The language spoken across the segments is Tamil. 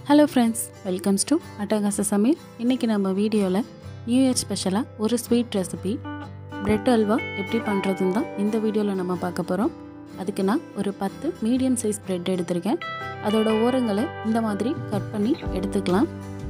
ஹலோ ஃப்ரெண்ட்ஸ் வெல்கம்ஸ் டு அட்டகாச சமையல் இன்றைக்கி நம்ம வீடியோவில் நியூ இயர் ஸ்பெஷலாக ஒரு ஸ்வீட் ரெசிபி பிரெட் அல்வா எப்படி பண்ணுறதுன்னு தான் இந்த வீடியோவில் நம்ம பார்க்க போகிறோம் அதுக்கு நான் ஒரு பத்து மீடியம் சைஸ் பிரெட் எடுத்திருக்கேன் அதோட ஓரங்களை இந்த மாதிரி கட் பண்ணி எடுத்துக்கலாம்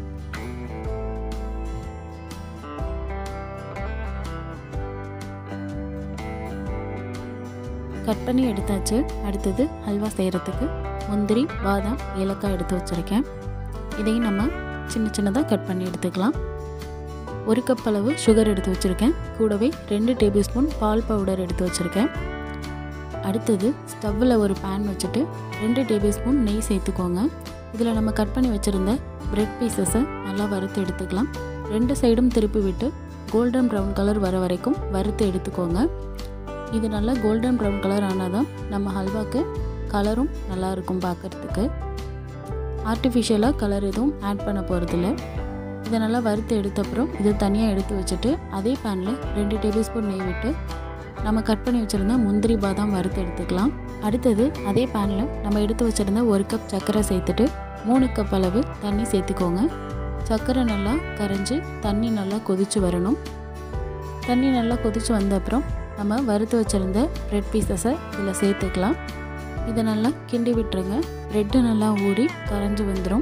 கட் பண்ணி எடுத்தாச்சு அடுத்தது ஹல்வா செய்கிறதுக்கு முந்திரி பாதாம் ஏலக்காய் எடுத்து வச்சுருக்கேன் இதையும் நம்ம சின்ன சின்னதாக கட் பண்ணி எடுத்துக்கலாம் ஒரு கப் அளவு சுகர் எடுத்து வச்சுருக்கேன் கூடவே ரெண்டு டேபிள் ஸ்பூன் பால் பவுடர் எடுத்து வச்சுருக்கேன் அடுத்தது ஸ்டவ்வில் ஒரு பேன் வச்சுட்டு ரெண்டு டேபிள் ஸ்பூன் நெய் சேர்த்துக்கோங்க இதில் நம்ம கட் பண்ணி வச்சுருந்த பிரெட் பீசஸை நல்லா வறுத்து எடுத்துக்கலாம் ரெண்டு சைடும் திருப்பி விட்டு கோல்டன் ப்ரௌன் கலர் வர வரைக்கும் வறுத்து எடுத்துக்கோங்க இது நல்லா கோல்டன் ப்ரௌன் கலர் ஆனால் தான் நம்ம ஹல்வாக்கு கலரும் நல்லா இருக்கும் பார்க்குறதுக்கு ஆர்டிஃபிஷியலாக கலர் எதுவும் ஆட் பண்ண போகிறதில்ல இதை நல்லா வறுத்து எடுத்த அப்புறம் இதை தனியாக எடுத்து வச்சுட்டு அதே பேனில் ரெண்டு டேபிள் ஸ்பூன் நெய் விட்டு நம்ம கட் பண்ணி வச்சுருந்த முந்திரி பாதாம் வறுத்து எடுத்துக்கலாம் அடுத்தது அதே பேனில் நம்ம எடுத்து வச்சுருந்த ஒரு கப் சர்க்கரை சேர்த்துட்டு மூணு கப் அளவு தண்ணி சேர்த்துக்கோங்க சர்க்கரை நல்லா கரைஞ்சி தண்ணி நல்லா கொதித்து வரணும் தண்ணி நல்லா கொதித்து வந்த அப்புறம் நம்ம வறுத்து வச்சுருந்த ப்ரெட் பீசஸை இதில் சேர்த்துக்கலாம் இதை நல்லா கிண்டி விட்டுருங்க ப்ரெட்டு நல்லா ஊறி கரைஞ்சி வந்துடும்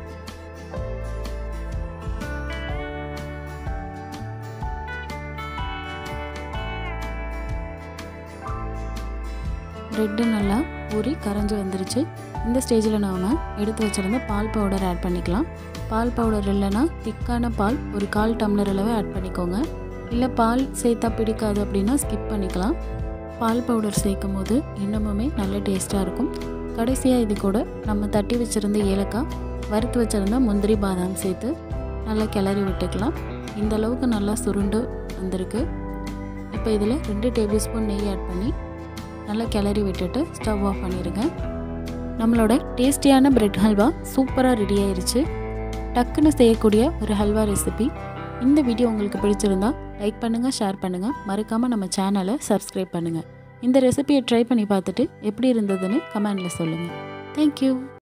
ப்ரெட்டு நல்லா ஊறி கரைஞ்சி வந்துருச்சு இந்த ஸ்டேஜில் நாம் எடுத்து வச்சுருந்த பால் பவுடர் ஆட் பண்ணிக்கலாம் பால் பவுடர் இல்லைன்னா திக்கான பால் ஒரு கால் டம்ளர் அளவு ஆட் பண்ணிக்கோங்க இல்லை பால் சேர்த்தா பிடிக்காது அப்படின்னா ஸ்கிப் பண்ணிக்கலாம் பால் பவுடர் சேர்க்கும் போது இன்னமுமே நல்ல டேஸ்ட்டாக இருக்கும் கடைசியாக இது கூட நம்ம தட்டி வச்சுருந்த ஏலக்காய் வறுத்து வச்சுருந்த முந்திரி பாதாம் சேர்த்து நல்லா கிளறி விட்டுக்கலாம் இந்த அளவுக்கு நல்லா சுருண்டு வந்திருக்கு இப்போ இதில் ரெண்டு டேபிள் ஸ்பூன் நெய் ஆட் பண்ணி நல்லா கிளறி விட்டுட்டு ஸ்டவ் ஆஃப் பண்ணிடுங்க நம்மளோட டேஸ்டியான பிரெட் ஹல்வா சூப்பராக ரெடி ஆயிருச்சு டக்குன்னு செய்யக்கூடிய ஒரு ஹல்வா ரெசிபி இந்த வீடியோ உங்களுக்கு பிடிச்சிருந்தா லைக் பண்ணுங்கள் ஷேர் பண்ணுங்கள் மறக்காமல் நம்ம சேனலை சப்ஸ்கிரைப் பண்ணுங்கள் இந்த ரெசிபியை ட்ரை பண்ணி பார்த்துட்டு எப்படி இருந்ததுன்னு கமெண்டில் சொல்லுங்கள் தேங்க்யூ